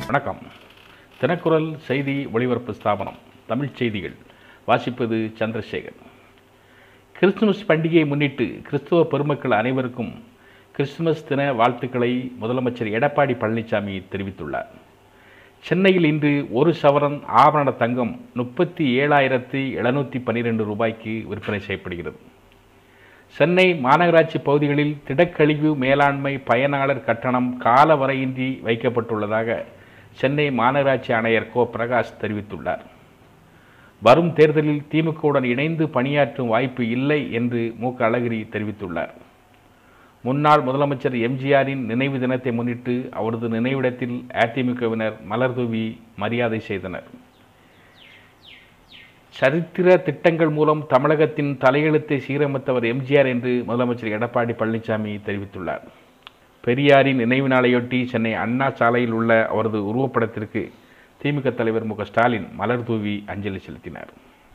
வணக்கம் தினக்குரல் செய்தி ஒளிபரப்பு ஸ்தாபனம் தமிழ்ச் செய்திகள் வாசிப்பது சந்திரசேகர் கிறிஸ்துமஸ் பண்டிகையை முன்னிட்டு கிறிஸ்துவ பெருமக்கள் அனைவருக்கும் கிறிஸ்துமஸ் தின வாழ்த்துக்களை முதலமைச்சர் எடப்பாடி பழனிசாமி தெரிவித்துள்ளார் சென்னையில் இன்று ஒரு சவரன் ஆபரண தங்கம் முப்பத்தி ஏழாயிரத்தி எழுநூற்றி பன்னிரெண்டு ரூபாய்க்கு விற்பனை செய்யப்படுகிறது சென்னை மாநகராட்சி பகுதிகளில் திடக்கழிவு மேலாண்மை பயனாளர் கட்டணம் காலவரையின்றி வைக்கப்பட்டுள்ளதாக சென்னை மாநகராட்சி ஆணையர் கோ பிரகாஷ் தெரிவித்துள்ளார் வரும் தேர்தலில் திமுகவுடன் இணைந்து பணியாற்றும் வாய்ப்பு இல்லை என்று மு க அழகிரி தெரிவித்துள்ளார் முன்னாள் முதலமைச்சர் எம்ஜிஆரின் நினைவு தினத்தை முன்னிட்டு அவரது நினைவிடத்தில் அதிமுகவினர் மலர்தூவி மரியாதை செய்தனர் சரித்திர திட்டங்கள் மூலம் தமிழகத்தின் தலையெழுத்தை சீரமைத்தவர் எம்ஜிஆர் என்று முதலமைச்சர் எடப்பாடி பழனிசாமி தெரிவித்துள்ளார் பெரியாரின் நினைவு நாளையொட்டி சென்னை அண்ணா சாலையில் உள்ள அவரது உருவப்படத்திற்கு திமுக தலைவர் மு க ஸ்டாலின் மலர் தூவி அஞ்சலி செலுத்தினார்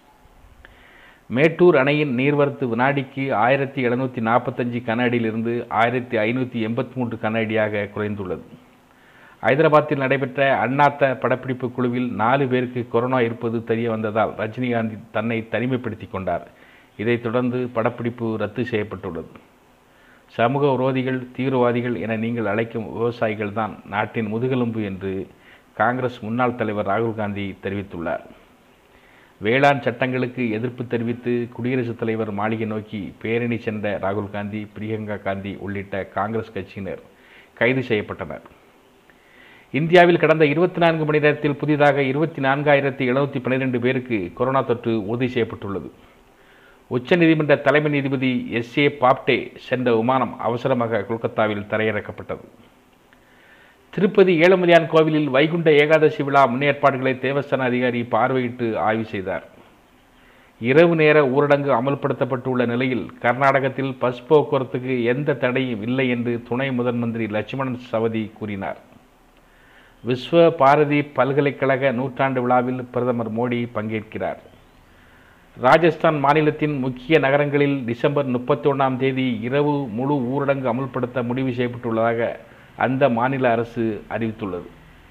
மேட்டூர் அணையின் நீர்வரத்து வினாடிக்கு ஆயிரத்தி எழுநூற்றி நாற்பத்தஞ்சு கன அடியிலிருந்து ஆயிரத்தி ஐநூற்றி எண்பத்தி மூன்று கன அடியாக குறைந்துள்ளது ஐதராபாத்தில் நடைபெற்ற அண்ணாத்த படப்பிடிப்பு குழுவில் நாலு பேருக்கு கொரோனா இருப்பது தெரிய வந்ததால் ரஜினிகாந்த் தன்னை தனிமைப்படுத்தி கொண்டார் இதைத் தொடர்ந்து படப்பிடிப்பு ரத்து செய்யப்பட்டுள்ளது சமூக விரோதிகள் தீவிரவாதிகள் என நீங்கள் அழைக்கும் விவசாயிகள் தான் நாட்டின் முதுகெலும்பு என்று காங்கிரஸ் முன்னாள் தலைவர் ராகுல் காந்தி தெரிவித்துள்ளார் வேளாண் சட்டங்களுக்கு எதிர்ப்பு தெரிவித்து குடியரசுத் தலைவர் மாளிகை நோக்கி பேரணி சென்ற ராகுல் காந்தி பிரியங்கா காந்தி உள்ளிட்ட காங்கிரஸ் கட்சியினர் கைது செய்யப்பட்டனர் இந்தியாவில் கடந்த இருபத்தி நான்கு மணி நேரத்தில் புதிதாக இருபத்தி நான்காயிரத்தி எழுநூற்றி பன்னிரெண்டு பேருக்கு கொரோனா தொற்று உறுதி செய்யப்பட்டுள்ளது உச்சநீதிமன்ற தலைமை நீதிபதி எஸ் ஏ பாப்டே சென்ற விமானம் அவசரமாக கொல்கத்தாவில் தரையிறக்கப்பட்டது திருப்பதி ஏழுமலையான் கோவிலில் வைகுண்ட ஏகாதசி விழா முன்னேற்பாடுகளை தேவஸ்தான அதிகாரி பார்வையிட்டு ஆய்வு செய்தார் இரவு நேர ஊரடங்கு அமல்படுத்தப்பட்டுள்ள நிலையில் கர்நாடகத்தில் பஸ் போக்குவரத்துக்கு எந்த தடையும் இல்லை என்று துணை முதன் மந்திரி லட்சுமணன் சவதி கூறினார் விஸ்வ பாரதி பல்கலைக்கழக நூற்றாண்டு விழாவில் பிரதமர் மோடி பங்கேற்கிறார் ராஜஸ்தான் மாநிலத்தின் முக்கிய நகரங்களில் டிசம்பர் முப்பத்தி ஒன்றாம் தேதி இரவு முழு ஊரடங்கு அமல்படுத்த முடிவு செய்யப்பட்டுள்ளதாக அந்த மாநில அரசு அறிவித்துள்ளது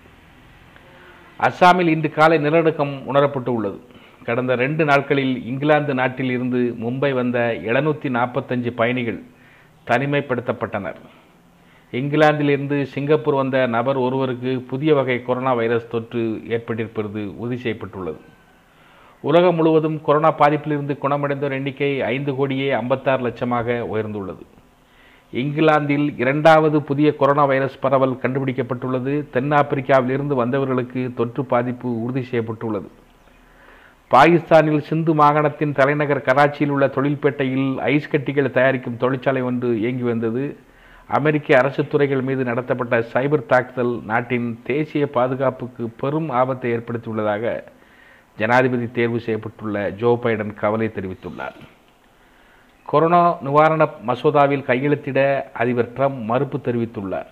அஸ்ஸாமில் இன்று காலை நிலநடுக்கம் உணரப்பட்டு உள்ளது கடந்த ரெண்டு நாட்களில் இங்கிலாந்து நாட்டில் இருந்து மும்பை வந்த எழுநூற்றி நாற்பத்தஞ்சு பயணிகள் தனிமைப்படுத்தப்பட்டனர் இங்கிலாந்திலிருந்து சிங்கப்பூர் வந்த நபர் ஒருவருக்கு புதிய வகை கொரோனா வைரஸ் தொற்று ஏற்பட்டிருப்பது உறுதி செய்யப்பட்டுள்ளது உலகம் முழுவதும் கொரோனா பாதிப்பிலிருந்து குணமடைந்தோர் எண்ணிக்கை ஐந்து கோடியே ஐம்பத்தாறு லட்சமாக உயர்ந்துள்ளது இங்கிலாந்தில் இரண்டாவது புதிய கொரோனா வைரஸ் பரவல் கண்டுபிடிக்கப்பட்டுள்ளது தென்னாப்பிரிக்காவில் இருந்து வந்தவர்களுக்கு தொற்று பாதிப்பு உறுதி செய்யப்பட்டுள்ளது பாகிஸ்தானில் சிந்து மாகாணத்தின் தலைநகர் கராச்சியில் உள்ள தொழில்பேட்டையில் ஐஸ் கட்டிகள் தயாரிக்கும் தொழிற்சாலை ஒன்று இயங்கி வந்தது அமெரிக்க அரசு துறைகள் மீது நடத்தப்பட்ட சைபர் தாக்குதல் நாட்டின் தேசிய பாதுகாப்புக்கு பெரும் ஆபத்தை ஏற்படுத்தியுள்ளதாக ஜனாதிபதி தேர்வு செய்யப்பட்டுள்ள ஜோ பைடன் கவலை தெரிவித்துள்ளார் கொரோனா நிவாரண மசோதாவில் கையெழுத்திட அதிபர் ட்ரம்ப் மறுப்பு தெரிவித்துள்ளார்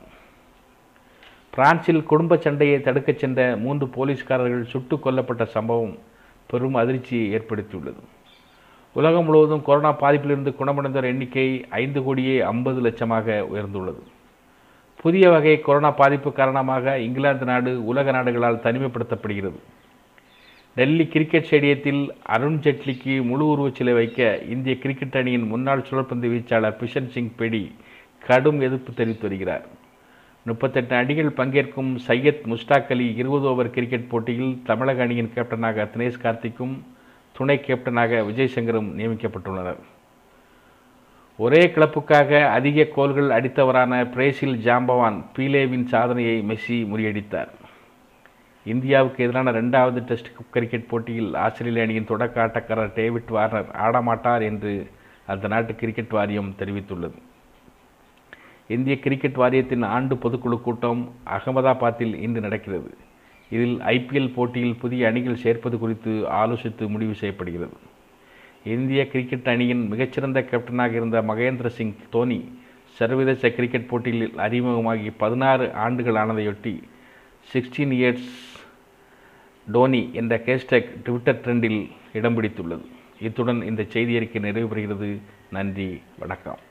பிரான்சில் குடும்ப சண்டையை தடுக்கச் சென்ற மூன்று போலீஸ்காரர்கள் சுட்டுக் கொல்லப்பட்ட சம்பவம் பெரும் அதிர்ச்சியை ஏற்படுத்தியுள்ளது உலகம் முழுவதும் கொரோனா பாதிப்பிலிருந்து குணமடைந்தோர் எண்ணிக்கை ஐந்து கோடியே ஐம்பது லட்சமாக உயர்ந்துள்ளது புதிய வகை கொரோனா பாதிப்பு காரணமாக இங்கிலாந்து நாடு உலக நாடுகளால் தனிமைப்படுத்தப்படுகிறது டெல்லி கிரிக்கெட் ஸ்டேடியத்தில் அருண் ஜெட்லிக்கு முழு உருவச் சிலை வைக்க இந்திய கிரிக்கெட் அணியின் முன்னாள் சுழற்பந்து வீச்சாளர் பிஷன் சிங் பெடி கடும் எதிர்ப்பு தெரிவித்து வருகிறார் முப்பத்தெட்டு அணிகள் பங்கேற்கும் சையத் முஸ்டாக் அலி இருபது ஓவர் கிரிக்கெட் போட்டியில் தமிழக அணியின் கேப்டனாக தினேஷ் கார்த்திக்கும் துணை கேப்டனாக விஜய் சங்கரும் நியமிக்கப்பட்டுள்ளனர் ஒரே கிளப்புக்காக அதிக கோல்கள் அடித்தவரான பிரேசில் ஜாம்பவான் பீலேவின் சாதனையை மெஸ்ஸி முறியடித்தார் இந்தியாவுக்கு எதிரான ரெண்டாவது டெஸ்ட் கிரிக்கெட் போட்டியில் ஆஸ்திரேலிய அணியின் தொடக்க ஆட்டக்காரர் டேவிட் வார்னர் ஆடமாட்டார் என்று அந்த நாட்டு கிரிக்கெட் வாரியம் தெரிவித்துள்ளது இந்திய கிரிக்கெட் வாரியத்தின் ஆண்டு பொதுக்குழு கூட்டம் அகமதாபாத்தில் இன்று நடக்கிறது இதில் ஐபிஎல் போட்டியில் புதிய அணிகள் சேர்ப்பது குறித்து ஆலோசித்து முடிவு செய்யப்படுகிறது இந்திய கிரிக்கெட் அணியின் மிகச்சிறந்த கேப்டனாக இருந்த மகேந்திர சிங் தோனி சர்வதேச கிரிக்கெட் போட்டியில் அறிமுகமாகி பதினாறு ஆண்டுகள் ஆனதையொட்டி சிக்ஸ்டீன் இயர்ஸ் டோனி என்ற கேஷ்டேக் ட்விட்டர் ட்ரெண்டில் இடம் பிடித்துள்ளது இத்துடன் இந்த செய்தி அறிக்கை நிறைவு பெறுகிறது நன்றி வணக்கம்